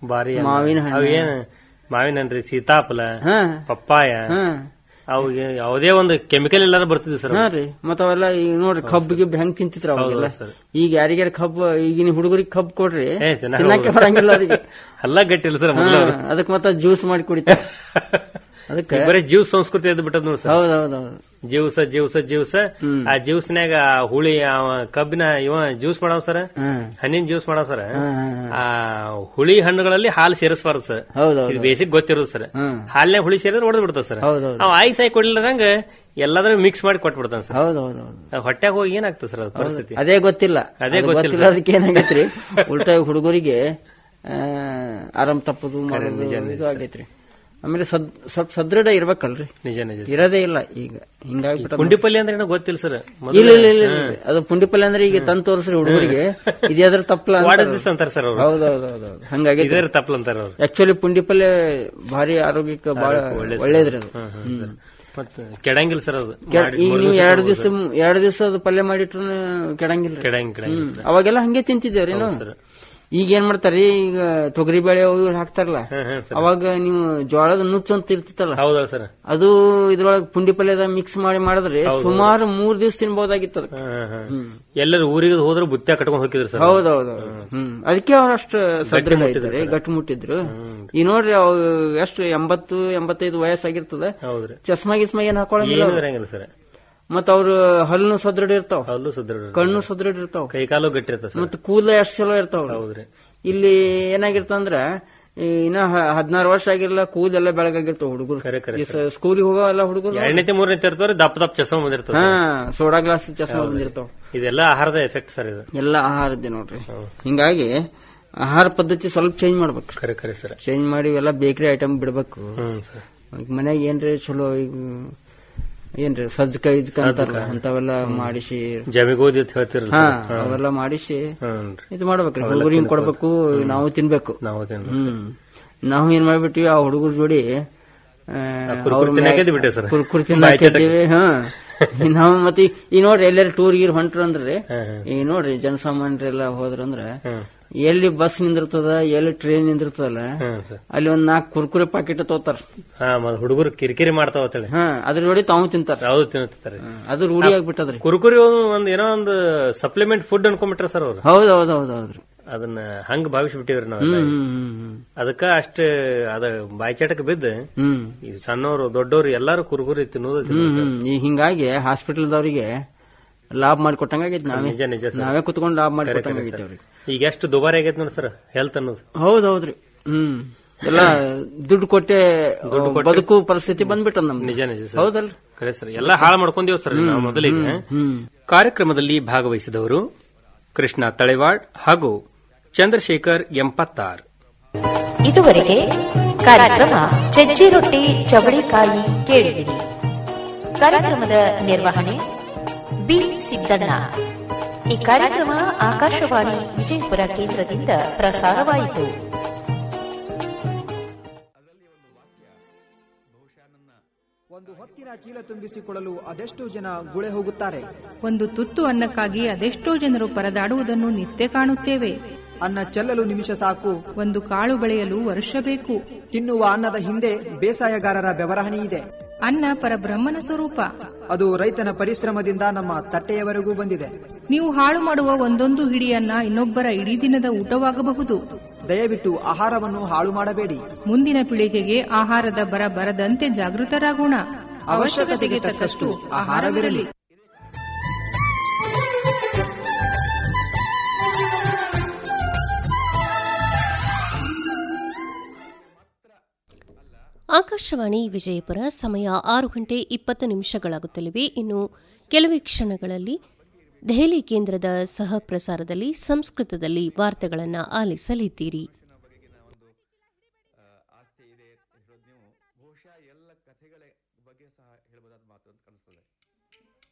ಬಾರಿ ಮಾವಿನ ಹಣ್ಣು. ಅವು ಏನ್ ಮಾವಿನ ಹಣ್ಣ್ರಿ ಸೀತಾಫಲ ಹಾ ಪಪ್ಪಾಯ ಹಾ ಅವು ಏ- ಯಾವುದೇ ಒಂದು ಕೆಮಿಕಲ್ ಇಲ್ಲಾರ ಬರ್ತಿದ್ವಿ ಸರ್ ಹಾ ರೀ ಮತ್ತ ಅವೆಲ್ಲ ಈಗ ನೋಡ್ರಿ ಕಬ್ಬು ಗಿಬ್ಬು ಹೆಂಗ್ ತಿಂತಿದ್ರ ಅವಾಗೆಲ್ಲ ಹೌದು, ಸರ್. ಈಗ ಯಾರಿಗಾರ ಕಬ್ಬು ಈಗಿನ ಹುಡುಗರಿಗೆ ಕಬ್ಬು ಕೊಡ್ರಿ ಏ, ತಿನ್ನಕ್ ತಿನ್ನಕ್ಕೆ ಹೋಗಲ್ಲ. ಬರಂಗಿಲ್ಲ ಅವ್ರಿಗೆ ಹಲ್ಲ ಗಟ್ಟಿ ಇಲ್ಲ ಸರ್ ಮೊದಲು ಅವ್ರು. ಅದಕ್ಕೆ ಮತ್ತೆ ಜ್ಯೂಸ್ ಮಾಡಿ ಕುಡಿತಾರ ಅದಕ್ಕೆ ಈಗ ಬರೀ ಜ್ಯೂಸ್ ಸಂಸ್ಕೃತಿ ಎದ್ದು ಬಿಟ್ಟದ್ ನೋಡಿ ಸರ್ ಹೌದೌದೌದು ಜ್ಯೂಸ ಜ್ಯೂಸ ಜ್ಯೂಸ ಆ ಜ್ಯೂಸ್ನ್ಯಾಗ ಹುಳಿ ಅವ ಕಬ್ಬಿನ ಇವ ಜ್ಯೂಸ್ ಮಾಡವ್ ಸರ್ ಹ್ಮ್ ಹಣ್ಣಿನ ಜ್ಯೂಸ್ ಮಾಡವ್ ಸರ್ ಹ್ಮ್, ಹ್ಮ್, ಆ ಹುಳಿ ಹಣ್ಣುಗಳಲ್ಲಿ ಹಾಲು ಸೇರಿಸಬಾರ್ದು ಸರ್ ಹೌದೌದು ಇದು ಬೇಸಿಕ್ ಗೊತ್ತಿರೋದು ಸರ್ ಹ್ಮ್ ಹಾಲ್ನ್ಯಾಗ ಹುಳಿ ಸೇರಿದ್ರೆ ಹೊಡೆದ್ ಬಿಡ್ತಾವ ಸರ್ ಹೌದೌದು ಅವ್ ಆಯ್ಸ್ ಆಗಿ ಕೊಡ್ಲಿಲ್ಲದಂಗ ಎಲ್ಲಾದ್ರೂ ಮಿಕ್ಸ್ ಮಾಡಿ ಕೊಟ್ಬಿಡ್ತಾನ ಸರ್ ಹೌದೌದೌದು ಹೊಟ್ಯಾಗ ಹೋಗಿ ಏನಾಗ್ತದೆ ಸರ್ ಅದು ಪರಿಸ್ಥಿತಿ ಅದೇ ಗೊತ್ತಿಲ್ಲ ಅದೇ ಅದು ಗೊತ್ತಿಲ್ಲ ಗೊತ್ತಿಲ್ಲ ಅದಕ್ಕೆ ಏನಾಗೈತ್ರಿ ಉಲ್ಟಾ ಹುಡುಗರಿಗೆ ಆ, ಆರಾಮ್ ತಪ್ಪದು ಮಾಡೋದು ಇದು ಆಗೈತ್ರಿ ಆಮೇಲೆ ಸದ್ ಸ್ವಲ್ಪ ಸದೃಢ ಇರ್ಬೇಕಲ್ರಿ ನಿಜ ನಿಜ ಸರ್. ಇರೋದೇ ಇಲ್ಲ ಈಗ ಹಿಂಗಾಗಿ ಪುಂಡಿ ಪಲ್ಯ ಅಂದ್ರೆ ಏನೋ ಗೊತ್ತಿಲ್ಲ ಸರ್ ಇಲ್ಲ ಇಲ್ಲ ಇಲ್ಲ ಇಲ್ಲ. ಅದು ಪುಂಡಿಪಲ್ಲೆ ಅಂದ್ರೆ ಈಗ ತಂದು ತೋರಿಸ್ರಿ ಹುಡುಗರಿಗೆ ಇದ್ಯಾದ್ರ ತಪ್ಪಲ ವಾಡದ ದಿವಸ ಅಂತಾರ ಸರ್ ಅವ್ರು ಹೌದೌದೌದು ಹಂಗಾಗಿ ಇದೇ ತಪ್ಪಲ್ ಅಂತಾರ ಅವ್ರು ಆಕ್ಚುಲಿ ಪುಂಡಿಪಲ್ಲೆ ಭಾರಿ ಆರೋಗ್ಯಕ್ಕೆ ಬಹಳ ಒಳ್ಳೇದ್ರಿ ಅದು ಹ್ಮ್. ಮತ್ತ ಕೆಡಂಗಿಲ್ಲ ಸರ್ ಅದು ಕೆ- ಈಗ ನೀವು ಎರಡು ದಿವಸ ಎರಡು ದಿವಸ ಅದು ಪಲ್ಯ ಮಾಡಿಟ್ರು ಕೆಡಂಗಿಲ್ಲ ಕೆಡಂಗ್ ಕೆಡಂಗಿಲ್ಲ ಸರ್ ಅವಾಗೆಲ್ಲ ಹಂಗೆ ತಿಂತಿದ್ದೇವ್ರಿ ನಾವು ಸರ್. ಈಗ ಏನ್ ಮಾಡ್ತಾರ್ರಿ ಈಗ ತೊಗರಿ ಬೇಳೆ ಅವು ಇವು ಹಾಕ್ತಾರಲ್ಲ ಹ್ಮ್ ಹ್ಮ್ ಸರ್ ಅವಾಗ ನೀವು ಜೋಳದ ನುಚ್ಚು ಅಂತ ಇರ್ತಿತ್ತಲ್ಲ ಹೌದಾ ಸರ್ ಅದು ಇದ್ರೊಳಗೆ ಪುಂಡಿ ಪಲ್ಯದ ಮಿಕ್ಸ್ ಮಾಡಿ ಮಾಡಿದ್ರೆ ಸುಮಾರು ಮೂರ್ ದಿವಸ ತಿನ್ಬಹುದಾಗಿತ್ತು ಅದಕ್ಕೆ ಎಲ್ಲರೂ ಊರಿಗೆ ಹೋದ್ರೆ ಬುತ್ತ್ಯ ಕಟ್ಕೊಂಡ್ ಹೋಗಿದ್ರು ಸರ್ ಹೌದೌದು ಹ್ಮ್ ಅದಕ್ಕೆ ಅವ್ರು ಅಷ್ಟು ಸದೃಢ ಇದ್ದಾರೆ ಗಟ್ಟಿ ಮುಟ್ಟಿದ್ರು ಈ ನೋಡ್ರಿ ಅವು ಎಷ್ಟು ಎಂಬತ್ತು ಎಂಬತ್ತೈದು ವಯಸ್ಸಾಗಿರ್ತದ ಹೌದ್ರಿ ಚಸ್ಮಾ ಗಿಸ್ಮಾ ಏನ್ ಹಾಕೊಳಂಗಿಲ್ಲ ಏನು ಇರಂಗಿಲ್ಲ ಸರ್ ಮತ್ತ ಅವ್ರ ಹಲ್ಲು ಸದೃಢ ಇರ್ತಾವ ಅಲ್ಲೂ ಸುದ್ರ ಕಣ್ಣು ಸದೃಢ ಇರ್ತಾವ ಕೈ ಕಾಲು ಗಟ್ಟಿ ಇರ್ತದೆ ಸರ್ ಮತ್ತ ಕೂದಲ ಎಷ್ಟು ಚಲೋ ಇರ್ತಾವ ಹೌದ್ರಿ ಇಲ್ಲಿ ಏನಾಗಿರ್ತಂದ್ರ ಈ ಇನ್ನ ಹದಿನಾರು ವರ್ಷ ಆಗಿರಲ್ಲ ಕೂದಲೆಲ್ಲ ಬೆಳಗಾಗಿರ್ತಾವ ಹುಡುಗರು ಖರೆ ಖರೆ ಈ ಸ್ಕೂಲಿಗೆ ಹೋಗಲ್ಲ ಹುಡುಗರು ಎರಡನೇತೆ ಮೂರನೇತೆ ಇರ್ತವ್ರಿ ದಪ್ಪ ದಪ್ಪ ಚಸ್ಮ ಬಂದಿರ್ತದೆ ಹಾ ಸೋಡಾ ಗ್ಲಾಸ್ ಚಸ್ಮಾ ಬಂದಿರ್ತಾವ ಇದೆಲ್ಲ ಆಹಾರದ ಎಫೆಕ್ಟ್ ಸರ್ ಇದು ಎಲ್ಲ ಆಹಾರದ್ದೇ ನೋಡ್ರಿ ಹಿಂಗಾಗಿ ಆಹಾರ ಪದ್ಧತಿ ಸ್ವಲ್ಪ ಚೇಂಜ್ ಮಾಡ್ಬೇಕು ಖರೆ ಖರೆ ಸರ್ ಚೇಂಜ್ ಮಾಡಿ ಎಲ್ಲ ಬೇಕರಿ ಐಟಮ್ ಬಿಡ್ಬೇಕು ಹ್ಮ್ ಸರ್ ಈಗ ಮನ್ಯಾಗ ಏನ್ರಿ ಚಲೋ ಈಗ ಏನ್ರಿ ಸಜ್ಜಕ ಇಜ್ಕ ಅಂತಾರಲ್ಲ ಅಂತವೆಲ್ಲ ಮಾಡಿಸಿ ಜಮಿಗೋದಿ ಅಂತ ಹೇಳ್ತಿರಲ್ಲ ಹಾ ಸರ್. ಅವೆಲ್ಲ ಮಾಡಿಸಿ ಹ್ಮ್ ಇದು ಮಾಡ್ಬೇಕ್ರಿ ಹುಡುಗರಿಗೆ ಕೊಡ್ಬೇಕು ನಾವು ತಿನ್ಬೇಕು ನಾವು ತಿಂದು ಹ್ಮ್ ನಾವು ಏನ್ ಮಾಡ್ಬಿಟ್ಟಿವಿ ಆ ಹುಡುಗರ ಜೋಡಿ ಆ, ಕುರ್ಕುರಿ ಅವ್ರ ತಿನ್ನಕ್ಕೆ ಮ್ಯಾಗ್- ಬಿಟ್ಟೆ ಸರ್. ಕುರ್ಕುರಿ ತಿನ್ನಕ್ಕಿದ್ದೀವಿ ಹಾ ನಾವು ಮತ್ತೆ ಈ ನೋಡ್ರಿ ಎಲ್ಲಾರು ಟೂರ್ ಗೀರ್ ಹೊಂಟ್ರ ಅಂದ್ರೆ ಈ ನೋಡ್ರಿ ಜನಸಾಮಾನ್ಯರೆಲ್ಲ ಹೋದ್ರಂದ್ರ ಎಲ್ಲಿ ಬಸ್ ನಿಂದಿರ್ತದ ಎಲ್ಲಿ ಟ್ರೈನ್ ನಿಂದಿರ್ತದಲ್ಲ ಹ್ಮ್ ಸರ್ ಅಲ್ಲಿ ಒಂದ್ ನಾಲ್ಕು ಕುರ್ಕುರಿ ಪಾಕೆಟ್ ತೋತಾರ ಹಾ ಮತ್ ಹುಡುಗರು ಕಿರಿಕಿರಿ ಮಾಡ್ತಾವ ಅಂತೇಳಿ ಹಾ ಅದ್ರ ಜೋಡಿ ತಾವು ತಿಂತಾರ ಹೌದು ತಿನ್ನುತ್ತಾರೆ ಅದು ರೂಢಿ ಆಗ್ಬಿಟ್ಟದ್ರಿ ಕುರುಕುರಿ ಒಂದ್ ಏನೋ ಒಂದು ಸಪ್ಲಿಮೆಂಟ್ ಫುಡ್ ಅನ್ಕೊಂಡ್ಬಿಟ್ರ ಸರ್ ಅವ್ರು ಹೌದ್ ಹೌದ್ ಹೌದ್ ಹೌದ್ರಿ ಅದನ್ನ ಹಂಗ ಭಾವಿಸ್ಬಿಟ್ಟಿವ್ರಿ ನಾವೆಲ್ಲ ಹ್ಮ್ ಹ್ಮ್ ಹ್ಮ್ ಅದಕ್ಕ ಅಷ್ಟ ಅದ ಬಾಯ್ಚಾಟಕ್ ಬಿದ್ದು ಹ್ಮ್ ಈ ಸಣ್ಣವರು ದೊಡ್ಡವರು ಎಲ್ಲಾರು ಕುರುಕುರಿ ತಿನ್ನೋದು ಹ್ಮ್ ಹ್ಮ್ ಈ ಹಿಂಗಾಗಿ ಹಾಸ್ಪಿಟಲ್ದವ್ರಿಗೆ ಲಾಭ ಮಾಡಿಕೊಟ್ಟಂಗಾಗೈತಿ ನಾವೇ ನಿಜ ನಿಜ ಸರ್ ನಾವೇ ಕುತ್ಕೊಂಡು ಲಾಭ ಮಾಡಿಕೊಟ್ಟಂಗಾಗೈತಿ ಅವ್ರಿಗೆ ಈಗ ಎಷ್ಟು ದುಬಾರಿ ಆಗೈತೆ ನೋಡಿ ಸರ್ ಹೆಲ್ತ್ ಅನ್ನೋದು ಹೌದ್ ಹೌದ್ರಿ ಹ್ಮ್ ಎಲ್ಲ ದುಡ್ಡು ಕೊಟ್ಟೆ ಬದುಕು ಪರಿಸ್ಥಿತಿ ಬಂದ್ಬಿಟ್ಟದ ನಮ್ದು ನಿಜ ನಿಜ ಸರ್ ಹೌದಲ್ರಿ ಖರೆ ಸರ್ ಎಲ್ಲ ಹಾಳು ಮಾಡ್ಕೊಂಡೇವ್ ಸರ್ ನಾವು ಮೊದಲಿಗೆ ಹ್ಮ್ ಕಾರ್ಯಕ್ರಮದಲ್ಲಿ ಭಾಗವಹಿಸಿದವರು ಕೃಷ್ಣ ತಳೆವಾಡ್ ಹಾಗೂ ಚಂದ್ರಶೇಖರ್ ಎಂಪತ್ತಾರ್ ಇದುವರೆಗೆ ಕಾರ್ಯಕ್ರಮ ಚಜ್ಜಿ ರೊಟ್ಟಿ ಚವಳಿಕಾಯಿ ಕೇಳಿದಿರಿ ಕಾರ್ಯಕ್ರಮದ ನಿರ್ವಹಣೆ ಬಿ ಸಿದ್ದಣ್ಣ ಈ ಕಾರ್ಯಕ್ರಮ ಆಕಾಶವಾಣಿ ವಿಜಯಪುರ ಕೇಂದ್ರದಿಂದ ಪ್ರಸಾರವಾಯಿತು ಒಂದು ಹೊತ್ತಿನ ಚೀಲ ತುಂಬಿಸಿಕೊಳ್ಳಲು ಅದೆಷ್ಟೋ ಜನ ಗುಳೆ ಹೋಗುತ್ತಾರೆ ಒಂದು ತುತ್ತು ಅನ್ನಕ್ಕಾಗಿ ಅದೆಷ್ಟೋ ಜನರು ಪರದಾಡುವುದನ್ನು ನಿತ್ಯ ಕಾಣುತ್ತೇವೆ ಅನ್ನ ಚೆಲ್ಲಲು ನಿಮಿಷ ಸಾಕು ಒಂದು ಕಾಳು ಬೆಳೆಯಲು ವರ್ಷ ಬೇಕು ತಿನ್ನುವ ಅನ್ನದ ಹಿಂದೆ ಬೇಸಾಯಗಾರರ ಬೆವರಹಣಿ ಇದೆ ಅನ್ನ ಪರಬ್ರಹ್ಮನ ಸ್ವರೂಪ ಅದು ರೈತನ ಪರಿಶ್ರಮದಿಂದ ನಮ್ಮ ತಟ್ಟೆಯವರೆಗೂ ಬಂದಿದೆ ನೀವು ಹಾಳು ಮಾಡುವ ಒಂದೊಂದು ಹಿಡಿಯನ್ನ ಇನ್ನೊಬ್ಬರ ಇಡೀ ದಿನದ ಊಟವಾಗಬಹುದು ದಯವಿಟ್ಟು ಆಹಾರವನ್ನು ಹಾಳು ಮಾಡಬೇಡಿ ಮುಂದಿನ ಪೀಳಿಗೆಗೆ ಆಹಾರದ ಬರ ಬರದಂತೆ ಜಾಗೃತರಾಗೋಣ ಅವಶ್ಯಕತೆಗೆ ತಕ್ಕಷ್ಟು ಆಹಾರವಿರಲಿ ಆಕಾಶವಾಣಿ ವಿಜಯಪುರ ಸಮಯ ಆರು ಗಂಟೆ ಇಪ್ಪತ್ತು ನಿಮಿಷಗಳಾಗುತ್ತಲಿವೆ ಇನ್ನು ಕೆಲವೇ ಕ್ಷಣಗಳಲ್ಲಿ ದೆಹಲಿ ಕೇಂದ್ರದ ಸಹ ಪ್ರಸಾರದಲ್ಲಿ ಸಂಸ್ಕೃತದಲ್ಲಿ ವಾರ್ತೆಗಳನ್ನು ಆಲಿಸಲಿದ್ದೀರಿ